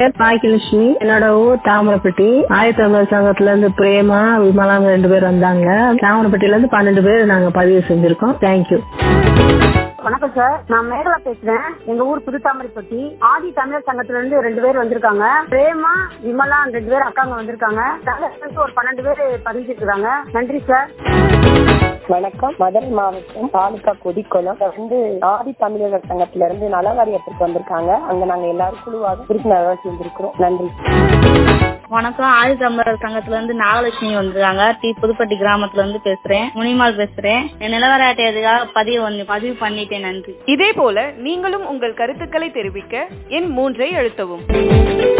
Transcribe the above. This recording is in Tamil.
பேர் பாக்கியலட்சுமி என்னோட ஊர் தாமரப்பட்டி ஆயிரத்தி தொள்ளாயிரத்தி சங்கத்துல இருந்து பிரேமா விமலாங்க ரெண்டு பேர் வந்தாங்க தாமரப்பட்டியில இருந்து பன்னெண்டு பேர் நாங்க பதிவு செஞ்சிருக்கோம் தேங்க்யூ வணக்கம் சார் நான் மேகலா பேசுறேன் எங்க ஊர் புதுத்தாமரைப்பட்டி ஆதி தமிழர் சங்கத்துல இருந்து ரெண்டு பேர் வந்திருக்காங்க பிரேமா விமலா ரெண்டு பேர் அக்காங்க வந்திருக்காங்க தமிழர்களுக்கு ஒரு பன்னெண்டு பேர் பதிஞ்சிருக்காங்க நன்றி சார் வணக்கம் மதுரை மாவட்டம் தாலுகா கொதிக்குளம் வந்து ஆதி தமிழர்கள் சங்கத்துல இருந்து நலவாரியத்துக்கு வந்திருக்காங்க அங்க நாங்க எல்லாரும் குழுவாக உறுப்பினராக சேர்ந்திருக்கிறோம் நன்றி வணக்கம் ஆதி தமிழர் சங்கத்துல இருந்து நாகலட்சுமி வந்திருக்காங்க டி புதுப்பட்டி கிராமத்துல இருந்து பேசுறேன் முனிமால் பேசுறேன் என் நிலவர அட்டையதுக்காக பதிவு வந்து பதிவு பண்ணிட்டேன் நன்றி இதே போல நீங்களும் உங்கள் கருத்துக்களை தெரிவிக்க எண் மூன்றை அழுத்தவும்